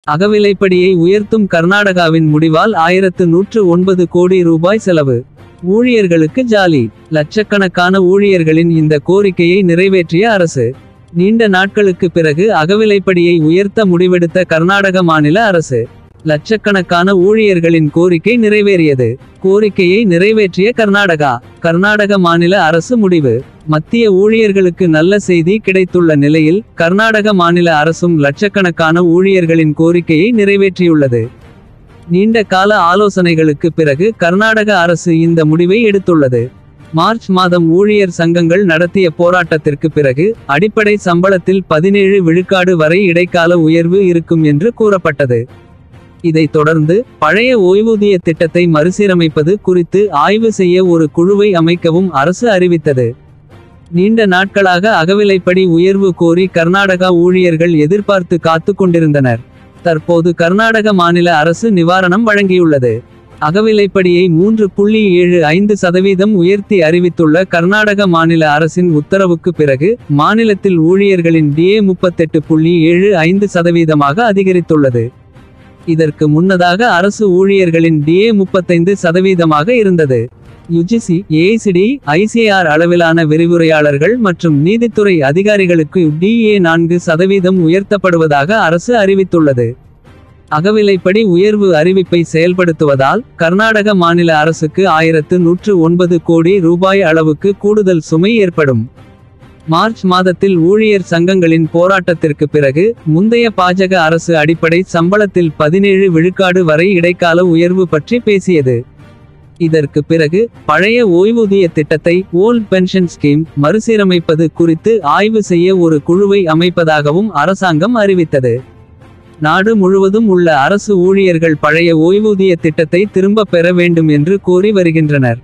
அகவிலைப்படியை உயர்த்தும் கர்நாடகாவின் முடிவால் ஆயிரத்து நூற்று ஒன்பது கோடி ரூபாய் செலவு ஊழியர்களுக்கு ஜாலி லட்சக்கணக்கான ஊழியர்களின் இந்த கோரிக்கையை நிறைவேற்றிய அரசு நீண்ட நாட்களுக்கு பிறகு அகவிலைப்படியை உயர்த்த முடிவெடுத்த கர்நாடக மாநில அரசு லட்சக்கணக்கான ஊழியர்களின் கோரிக்கை நிறைவேறியது கோரிக்கையை நிறைவேற்றிய கர்நாடகா கர்நாடக மாநில அரசு முடிவு மத்திய ஊழியர்களுக்கு நல்ல செய்தி கிடைத்துள்ள நிலையில் கர்நாடக மாநில அரசும் லட்சக்கணக்கான ஊழியர்களின் கோரிக்கையை நிறைவேற்றியுள்ளது நீண்ட கால ஆலோசனைகளுக்கு பிறகு கர்நாடக அரசு இந்த முடிவை எடுத்துள்ளது மார்ச் மாதம் ஊழியர் சங்கங்கள் நடத்திய போராட்டத்திற்கு பிறகு அடிப்படை சம்பளத்தில் பதினேழு விழுக்காடு வரை இடைக்கால உயர்வு இருக்கும் என்று கூறப்பட்டது இதைத் தொடர்ந்து பழைய ஓய்வூதிய திட்டத்தை மறுசீரமைப்பது குறித்து ஆய்வு செய்ய ஒரு குழுவை அமைக்கவும் அரசு அறிவித்தது நீண்ட நாட்களாக அகவிலைப்படி உயர்வு கோரி கர்நாடகா ஊழியர்கள் எதிர்பார்த்து காத்து கொண்டிருந்தனர் தற்போது கர்நாடக மாநில அரசு நிவாரணம் வழங்கியுள்ளது அகவிலைப்படியை மூன்று புள்ளி ஏழு ஐந்து சதவீதம் உயர்த்தி அறிவித்துள்ள கர்நாடக மாநில அரசின் உத்தரவுக்கு பிறகு மாநிலத்தில் ஊழியர்களின் டிஏ முப்பத்தெட்டு புள்ளி ஏழு ஐந்து சதவீதமாக அதிகரித்துள்ளது இதற்கு முன்னதாக அரசு ஊழியர்களின் டிஏ முப்பத்தைந்து சதவீதமாக இருந்தது யுஜிசி ஏசிடி ஐசிஆர் அளவிலான விரிவுரையாளர்கள் மற்றும் நீதித்துறை அதிகாரிகளுக்கு டிஏ நான்கு சதவீதம் உயர்த்தப்படுவதாக அரசு அறிவித்துள்ளது அகவிலைப்படி உயர்வு அறிவிப்பை செயல்படுத்துவதால் கர்நாடக மாநில அரசுக்கு ஆயிரத்து நூற்று ஒன்பது கோடி ரூபாய் அளவுக்கு கூடுதல் சுமை ஏற்படும் மார்ச் மாதத்தில் ஊழியர் சங்கங்களின் போராட்டத்திற்கு பிறகு முந்தைய பாஜக அரசு அடிப்படை சம்பளத்தில் பதினேழு விழுக்காடு வரை இடைக்கால உயர்வு பற்றி பேசியது இதற்கு பிறகு பழைய ஓய்வூதிய திட்டத்தை ஓல்ட் பென்ஷன் ஸ்கீம் மறுசீரமைப்பது குறித்து ஆய்வு செய்ய ஒரு குழுவை அமைப்பதாகவும் அரசாங்கம் அறிவித்தது நாடு முழுவதும் உள்ள அரசு ஊழியர்கள் பழைய ஓய்வூதிய திட்டத்தை திரும்ப பெற வேண்டும் என்று கோரி வருகின்றனர்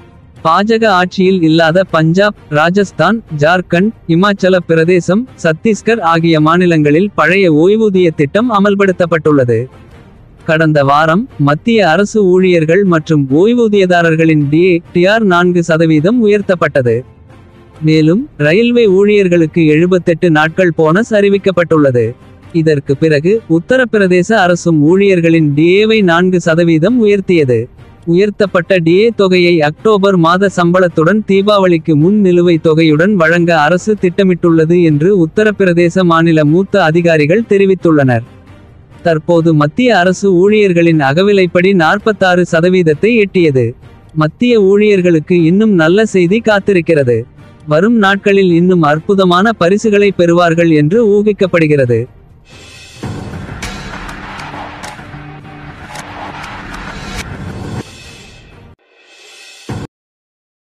பாஜக ஆட்சியில் இல்லாத பஞ்சாப் ராஜஸ்தான் ஜார்க்கண்ட் இமாச்சல பிரதேசம் சத்தீஸ்கர் ஆகிய மாநிலங்களில் பழைய ஓய்வூதிய திட்டம் அமல்படுத்தப்பட்டுள்ளது கடந்த வாரம் மத்திய அரசு ஊழியர்கள் மற்றும் ஓய்வூதியதாரர்களின் டிஏ டிஆர் நான்கு சதவீதம் உயர்த்தப்பட்டது மேலும் ரயில்வே ஊழியர்களுக்கு எழுபத்தெட்டு நாட்கள் போனஸ் அறிவிக்கப்பட்டுள்ளது இதற்கு பிறகு உத்தரப்பிரதேச அரசும் ஊழியர்களின் டிஏவை நான்கு சதவீதம் உயர்த்தியது உயர்த்தப்பட்ட டிஏ தொகையை அக்டோபர் மாத சம்பளத்துடன் தீபாவளிக்கு முன் நிலுவைத் தொகையுடன் வழங்க அரசு திட்டமிட்டுள்ளது என்று உத்தரப்பிரதேச மாநில மூத்த அதிகாரிகள் தெரிவித்துள்ளனர் தற்போது மத்திய அரசு ஊழியர்களின் அகவிலைப்படி நாற்பத்தாறு சதவீதத்தை எட்டியது மத்திய ஊழியர்களுக்கு இன்னும் நல்ல செய்தி காத்திருக்கிறது வரும் நாட்களில் இன்னும் அற்புதமான பரிசுகளை பெறுவார்கள் என்று ஊகிக்கப்படுகிறது